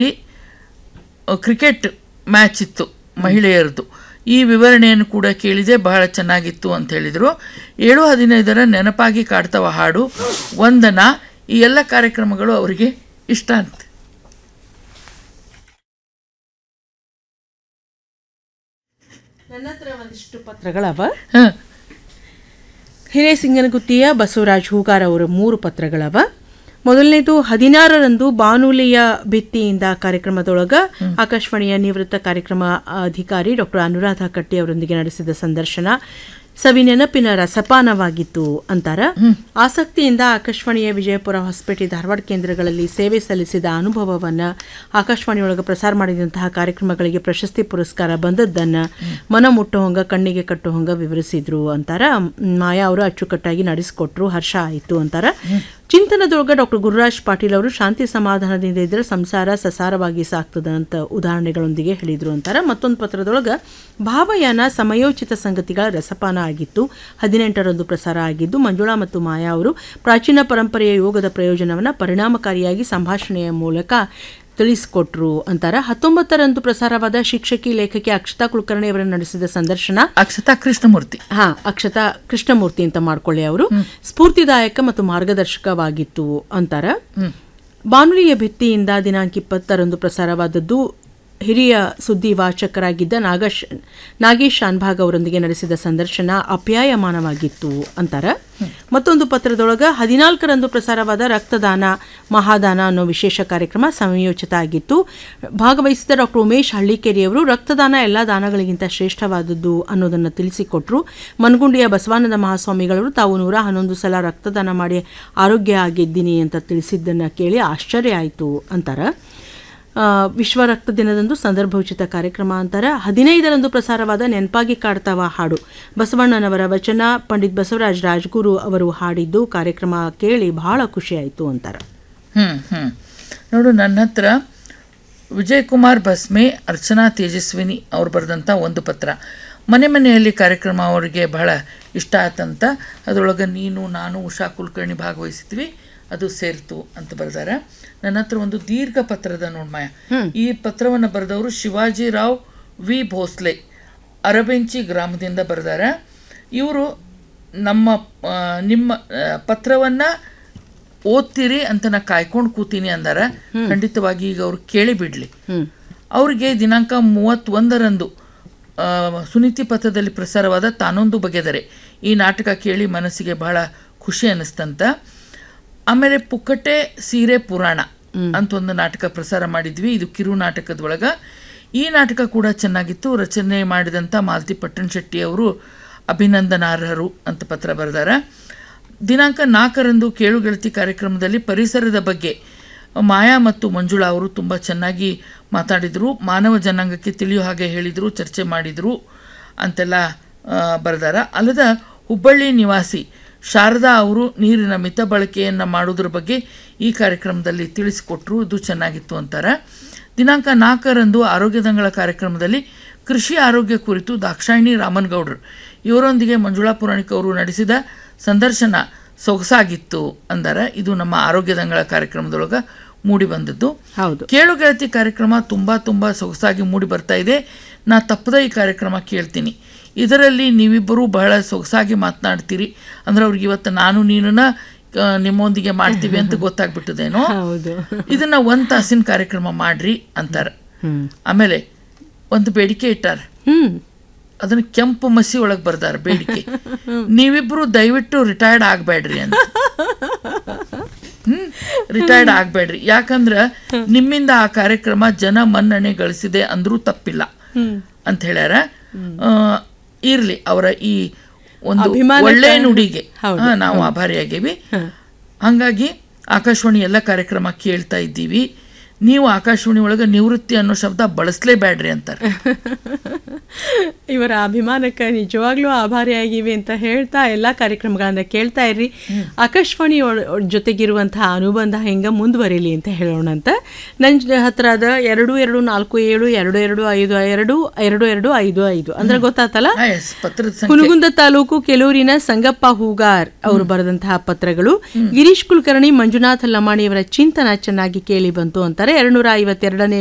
Cricket match ಇತ್ತು ಮಹಿಳೆಯರದು ಈ ವಿವರಣೆಯನ್ನು ಕೂಡ ಕೇಳಿದೆ ಬಹಳ ಚೆನ್ನಾಗಿತ್ತು ಅಂತ ಹೇಳಿದರು ಏಳು ಹದಿನೈದರ ನೆನಪಾಗಿ ಕಾಡ್ತವ ಹಾಡು ವಂದನ ಈ ಎಲ್ಲ ಕಾರ್ಯಕ್ರಮಗಳು ಅವರಿಗೆ ಇಷ್ಟ ಅಂತ ನನ್ನ ಹತ್ರ ಒಂದಿಷ್ಟು ಪತ್ರಗಳವ ಹಾಂ ಹಿರೇಸಿಂಗನಗುತ್ತಿಯ ಬಸವರಾಜ್ ಹೂಗಾರ್ ಅವರ ಮೂರು ಪತ್ರಗಳವ ಮೊದಲನೇದು ಹದಿನಾರರಂದು ಬಾನುಲಿಯ ಭಿತ್ತಿಯಿಂದ ಕಾರ್ಯಕ್ರಮದೊಳಗ ಆಕಾಶವಾಣಿಯ ನಿವೃತ್ತ ಕಾರ್ಯಕ್ರಮ ಅಧಿಕಾರಿ ಡಾಕ್ಟರ್ ಅನುರಾಧ ಕಟ್ಟಿ ಅವರೊಂದಿಗೆ ನಡೆಸಿದ ಸಂದರ್ಶನ ಸವಿ ನೆನಪಿನ ರಸಪಾನವಾಗಿತ್ತು ಅಂತಾರ ಆಸಕ್ತಿಯಿಂದ ಆಕಾಶವಾಣಿಯ ವಿಜಯಪುರ ಹೊಸಪೇಟೆ ಧಾರವಾಡ ಕೇಂದ್ರಗಳಲ್ಲಿ ಸೇವೆ ಸಲ್ಲಿಸಿದ ಅನುಭವವನ್ನ ಆಕಾಶವಾಣಿಯೊಳಗೆ ಪ್ರಸಾರ ಮಾಡಿದಂತಹ ಕಾರ್ಯಕ್ರಮಗಳಿಗೆ ಪ್ರಶಸ್ತಿ ಪುರಸ್ಕಾರ ಬಂದದ್ದನ್ನ ಮನ ಮುಟ್ಟುವಂಗ ಕಣ್ಣಿಗೆ ಕಟ್ಟುವಂಗ ವಿವರಿಸಿದ್ರು ಅಂತಾರ ಮಾಯಾ ಅವರು ಅಚ್ಚುಕಟ್ಟಾಗಿ ನಡೆಸಿಕೊಟ್ರು ಹರ್ಷ ಆಯಿತು ಅಂತಾರ ಚಿಂತನದೊಳಗ ಡಾಕ್ಟರ್ ಗುರುರಾಜ್ ಪಾಟೀಲ್ ಅವರು ಶಾಂತಿ ಸಮಾಧಾನದಿಂದ ಇದ್ರೆ ಸಂಸಾರ ಸಸಾರವಾಗಿ ಸಾಕ್ತದ ಅಂತ ಉದಾಹರಣೆಗಳೊಂದಿಗೆ ಹೇಳಿದ್ರು ಅಂತಾರ ಮತ್ತೊಂದು ಪತ್ರದೊಳಗ ಭಾವಯಾನ ಸಮಯೋಚಿತ ಸಂಗತಿಗಳ ರಸಪಾನ ಆಗಿತ್ತು ಹದಿನೆಂಟರಂದು ಪ್ರಸಾರ ಆಗಿದ್ದು ಮಂಜುಳಾ ಮತ್ತು ಮಾಯಾ ಅವರು ಪ್ರಾಚೀನ ಪರಂಪರೆಯ ಯೋಗದ ಪ್ರಯೋಜನವನ್ನು ಪರಿಣಾಮಕಾರಿಯಾಗಿ ಸಂಭಾಷಣೆಯ ಮೂಲಕ ತಿಳಿಸಿಕೊಟ್ರು ಅಂತಾರ ಹತ್ತೊಂಬತ್ತರಂದು ಪ್ರಸಾರವಾದ ಶಿಕ್ಷಕಿ ಲೇಖಕಿ ಅಕ್ಷತಾ ಕುಲಕರ್ಣಿ ಅವರನ್ನು ನಡೆಸಿದ ಸಂದರ್ಶನ ಅಕ್ಷತಾ ಕೃಷ್ಣಮೂರ್ತಿ ಹಾ ಅಕ್ಷತಾ ಕೃಷ್ಣಮೂರ್ತಿ ಅಂತ ಮಾಡ್ಕೊಳ್ಳಿ ಅವರು ಸ್ಫೂರ್ತಿದಾಯಕ ಮತ್ತು ಮಾರ್ಗದರ್ಶಕವಾಗಿತ್ತು ಅಂತಾರ ಬಾನುಲಿಯ ಭಿತ್ತಿಯಿಂದ ದಿನಾಂಕ ಇಪ್ಪತ್ತರಂದು ಪ್ರಸಾರವಾದದ್ದು ಹಿರಿಯ ಸುದ್ದಿ ವಾಚಕರಾಗಿದ್ದ ನಾಗೇಶ್ ನಾಗೇಶ್ ಶಾನ್ಭಾಗ್ ಅವರೊಂದಿಗೆ ನಡೆಸಿದ ಸಂದರ್ಶನ ಅಪ್ಯಾಯಮಾನವಾಗಿತ್ತು ಅಂತಾರ ಮತ್ತೊಂದು ಪತ್ರದೊಳಗ ಹದಿನಾಲ್ಕರಂದು ಪ್ರಸಾರವಾದ ರಕ್ತದಾನ ಮಹಾದಾನ ಅನ್ನೋ ವಿಶೇಷ ಕಾರ್ಯಕ್ರಮ ಸಂಯೋಚಿತ ಆಗಿತ್ತು ಭಾಗವಹಿಸಿದ ಡಾಕ್ಟರ್ ಉಮೇಶ್ ಹಳ್ಳಿಕೇರಿಯವರು ರಕ್ತದಾನ ಎಲ್ಲ ದಾನಗಳಿಗಿಂತ ಶ್ರೇಷ್ಠವಾದದ್ದು ಅನ್ನೋದನ್ನು ತಿಳಿಸಿಕೊಟ್ರು ಮನಗುಂಡಿಯ ಬಸವಾನಂದ ಮಹಾಸ್ವಾಮಿಗಳವರು ತಾವು ನೂರ ಹನ್ನೊಂದು ಸಲ ರಕ್ತದಾನ ಮಾಡಿ ಆರೋಗ್ಯ ಆಗಿದ್ದೀನಿ ಅಂತ ತಿಳಿಸಿದ್ದನ್ನು ಕೇಳಿ ಆಶ್ಚರ್ಯ ಆಯಿತು ಅಂತಾರ ಆ, ವಿಶ್ವ ರಕ್ತ ದಿನದಂದು ಸಂದರ್ಭೋಚಿತ ಕಾರ್ಯಕ್ರಮ ಅಂತಾರ ಹದಿನೈದರಂದು ಪ್ರಸಾರವಾದ ನೆನಪಾಗಿ ಕಾಡ್ತಾವ ಹಾಡು ಬಸವಣ್ಣನವರ ವಚನ ಪಂಡಿತ್ ಬಸವರಾಜ್ ರಾಜ್ಗುರು ಅವರು ಹಾಡಿದ್ದು ಕಾರ್ಯಕ್ರಮ ಕೇಳಿ ಬಹಳ ಖುಷಿಯಾಯಿತು ಅಂತಾರ ಹ್ಞೂ ಹ್ಞೂ ನೋಡು ನನ್ನ ಹತ್ರ ವಿಜಯ್ ಕುಮಾರ್ ಭಸ್ಮೆ ಅರ್ಚನಾ ತೇಜಸ್ವಿನಿ ಅವ್ರು ಬರೆದಂಥ ಒಂದು ಪತ್ರ ಮನೆ ಮನೆಯಲ್ಲಿ ಕಾರ್ಯಕ್ರಮ ಅವರಿಗೆ ಬಹಳ ಇಷ್ಟ ಆತಂತ ಅದರೊಳಗೆ ನೀನು ನಾನು ಉಷಾ ಕುಲಕರ್ಣಿ ಭಾಗವಹಿಸಿದ್ವಿ ಅದು ಸೇರ್ತು ಅಂತ ಬರೆದಾರ ನನ್ನ ಹತ್ರ ಒಂದು ದೀರ್ಘ ಪತ್ರದ ನೋಡ್ಮಾಯ ಈ ಪತ್ರವನ್ನು ಬರೆದವರು ಶಿವಾಜಿರಾವ್ ವಿ ಭೋಸ್ಲೆ ಅರಬೆಂಚಿ ಗ್ರಾಮದಿಂದ ಬರೆದಾರ ಇವರು ನಮ್ಮ ಆ, ನಿಮ್ಮ ಆ, ಪತ್ರವನ್ನ ಓದ್ತೀರಿ ಅಂತ ನಾ ಕಾಯ್ಕೊಂಡು ಕೂತೀನಿ ಅಂದಾರ ಖಂಡಿತವಾಗಿ ಈಗ ಅವ್ರು ಕೇಳಿ ಬಿಡ್ಲಿ ಅವ್ರಿಗೆ ದಿನಾಂಕ ಮೂವತ್ತೊಂದರಂದು ಆ, ಸುನೀತಿ ಪಥದಲ್ಲಿ ಪ್ರಸಾರವಾದ ತಾನೊಂದು ಬಗೆದರೆ ಈ ನಾಟಕ ಕೇಳಿ ಮನಸ್ಸಿಗೆ ಬಹಳ ಖುಷಿ ಅನ್ನಿಸ್ತಂತ ಆಮೇಲೆ ಪುಕ್ಕಟೆ ಸೀರೆ ಪುರಾಣ ಅಂತ ಒಂದು ನಾಟಕ ಪ್ರಸಾರ ಮಾಡಿದ್ವಿ ಇದು ಕಿರು ನಾಟಕದ ಒಳಗ ಈ ನಾಟಕ ಕೂಡ ಚೆನ್ನಾಗಿತ್ತು ರಚನೆ ಮಾಡಿದಂಥ ಮಾಲತಿ ಪಟ್ಟಣ್ ಶೆಟ್ಟಿ ಅವರು ಅಭಿನಂದನಾರ್ಹರು ಅಂತ ಪತ್ರ ಬರೆದಾರ ದಿನಾಂಕ ನಾಲ್ಕರಂದು ಕೇಳು ಗೆಳತಿ ಕಾರ್ಯಕ್ರಮದಲ್ಲಿ ಪರಿಸರದ ಬಗ್ಗೆ ಮಾಯಾ ಮತ್ತು ಮಂಜುಳಾ ಅವರು ತುಂಬ ಚೆನ್ನಾಗಿ ಮಾತಾಡಿದರು ಮಾನವ ಜನಾಂಗಕ್ಕೆ ತಿಳಿಯೋ ಹಾಗೆ ಹೇಳಿದರು ಚರ್ಚೆ ಮಾಡಿದರು ಅಂತೆಲ್ಲ ಆ, ಬರೆದಾರ ಅಲ್ಲದ ಹುಬ್ಬಳ್ಳಿ ನಿವಾಸಿ ಶಾರದಾ ಅವರು ನೀರಿನ ಮಿತ ಬಳಕೆಯನ್ನು ಮಾಡೋದ್ರ ಬಗ್ಗೆ ಈ ಕಾರ್ಯಕ್ರಮದಲ್ಲಿ ತಿಳಿಸಿಕೊಟ್ರು ಇದು ಚೆನ್ನಾಗಿತ್ತು ಅಂತಾರೆ ದಿನಾಂಕ ನಾಲ್ಕರಂದು ಆರೋಗ್ಯದಂಗಳ ಕಾರ್ಯಕ್ರಮದಲ್ಲಿ ಕೃಷಿ ಆರೋಗ್ಯ ಕುರಿತು ದಾಕ್ಷಾಯಿಣಿ ರಾಮನ್ಗೌಡ್ರು ಇವರೊಂದಿಗೆ ಮಂಜುಳಾ ಪುರಾಣಿಕ್ ಅವರು ನಡೆಸಿದ ಸಂದರ್ಶನ ಸೊಗಸಾಗಿತ್ತು ಅಂದಾರ ಇದು ನಮ್ಮ ಆರೋಗ್ಯದಂಗಳ ಕಾರ್ಯಕ್ರಮದೊಳಗೆ ಮೂಡಿ ಬಂದದ್ದು ಹೌದು ಕೇಳು ಗೆಳತಿ ಕಾರ್ಯಕ್ರಮ ತುಂಬ ತುಂಬ ಸೊಗಸಾಗಿ ಮೂಡಿ ಬರ್ತಾ ಇದೆ ನಾ ತಪ್ಪದ ಈ ಕಾರ್ಯಕ್ರಮ ಕೇಳ್ತೀನಿ ಇದರಲ್ಲಿ ನೀವಿಬ್ಬರೂ ಬಹಳ ಸೊಗಸಾಗಿ ಮಾತನಾಡ್ತೀರಿ ಅಂದ್ರೆ ಅವ್ರಿಗೆ ಇವತ್ತು ನಾನು ನೀನನ್ನ ಆ, ನಿಮ್ಮೊಂದಿಗೆ ಮಾಡ್ತೀವಿ ಅಂತ ಗೊತ್ತಾಗ್ಬಿಟ್ಟದೇನೋ ಹೌದು ಇದನ್ನ ಒಂದ್ ತಾಸಿನ ಕಾರ್ಯಕ್ರಮ ಮಾಡ್ರಿ ಅಂತಾರ ಹ್ಮ್ ಆಮೇಲೆ ಒಂದು ಬೇಡಿಕೆ ಇಟ್ಟಾರ ಹ್ಮ್ ಅದನ್ನ ಕೆಂಪು ಮಸಿ ಒಳಗೆ ಬರ್ದಾರ ಬೇಡಿಕೆ ನೀವಿಬ್ರು ದಯವಿಟ್ಟು ರಿಟೈರ್ಡ್ ಆಗ್ಬೇಡ್ರಿ ಅಂತ ಹ್ಮ್ ರಿಟೈರ್ಡ್ ಆಗ್ಬೇಡ್ರಿ ಯಾಕಂದ್ರ ನಿಮ್ಮಿಂದ ಆ ಕಾರ್ಯಕ್ರಮ ಜನ ಮನ್ನಣೆ ಗಳಿಸಿದೆ ಅಂದ್ರೂ ತಪ್ಪಿಲ್ಲ ಅಂತ ಹೇಳ್ಯಾರ ಆ, ಇರ್ಲಿ ಅವರ ಈ ಒಂದು ಅಭಿಮಾನಕ್ಕೆ- ಒಳ್ಳೆ ನುಡಿಗೆ ಹೌದು. ಹಾ, ನಾವು ಆಭಾರಿಯಾಗೇವಿ ಹಂಗಾಗಿ ಆಕಾಶವಾಣಿ ಎಲ್ಲ ಕಾರ್ಯಕ್ರಮ ಕೇಳ್ತಾ ಇದ್ದೀವಿ ನೀವು ಆಕಾಶವಾಣಿ ಒಳಗೆ ನಿವೃತ್ತಿ ಅನ್ನೋ ಶಬ್ದ ಬಳಸಲೇಬೇಡ್ರಿ ಅಂತಾರೆ ಇವರ ಅಭಿಮಾನಕ್ಕೆ ನಿಜವಾಗ್ಲೂ ಆಭಾರಿಯಾಗಿವೆ ಅಂತ ಹೇಳ್ತಾ ಎಲ್ಲ ಕಾರ್ಯಕ್ರಮಗಳನ್ನ ಕೇಳ್ತಾ ಇರ್ರಿ ಆಕಾಶವಾಣಿ ಒಳ- ಒಳ- ಜೊತೆಗಿರುವಂತಹ ಅನುಬಂಧ ಹೆಂಗ ಮುಂದುವರಿಲಿ ಅಂತ ಹೇಳೋಣ ಅಂತ ನನ್ನ ಹತ್ರ ಅದ ಎರಡು ಎರಡು ನಾಲ್ಕು ಏಳು ಎರಡು ಎರಡು ಐದು ಎರಡು ಎರಡು ಎರಡು ಐದು ಐದು ಅಂದ್ರೆ ಗೊತ್ತಾತಲ್ಲ ಹಾ, yes, ಪತ್ರದ ಸಂಖ್ಯೆ ಹುನಗುಂದ ತಾಲೂಕು ಕೆಲೂರಿನ ಸಂಗಪ್ಪ ಹೂಗಾರ್ ಅವರು ಬರೆದಂತಹ ಪತ್ರಗಳು ಗಿರೀಶ್ ಕುಲಕರ್ಣಿ ಮಂಜುನಾಥ್ ಲಮಾಣಿಯವರ ಚಿಂತನ ಚೆನ್ನಾಗಿ ಕೇಳಿ ಬಂತು ಅಂತಾರೆ ಎರಡ್ನೂರ ಐವತ್ತೆರಡನೇ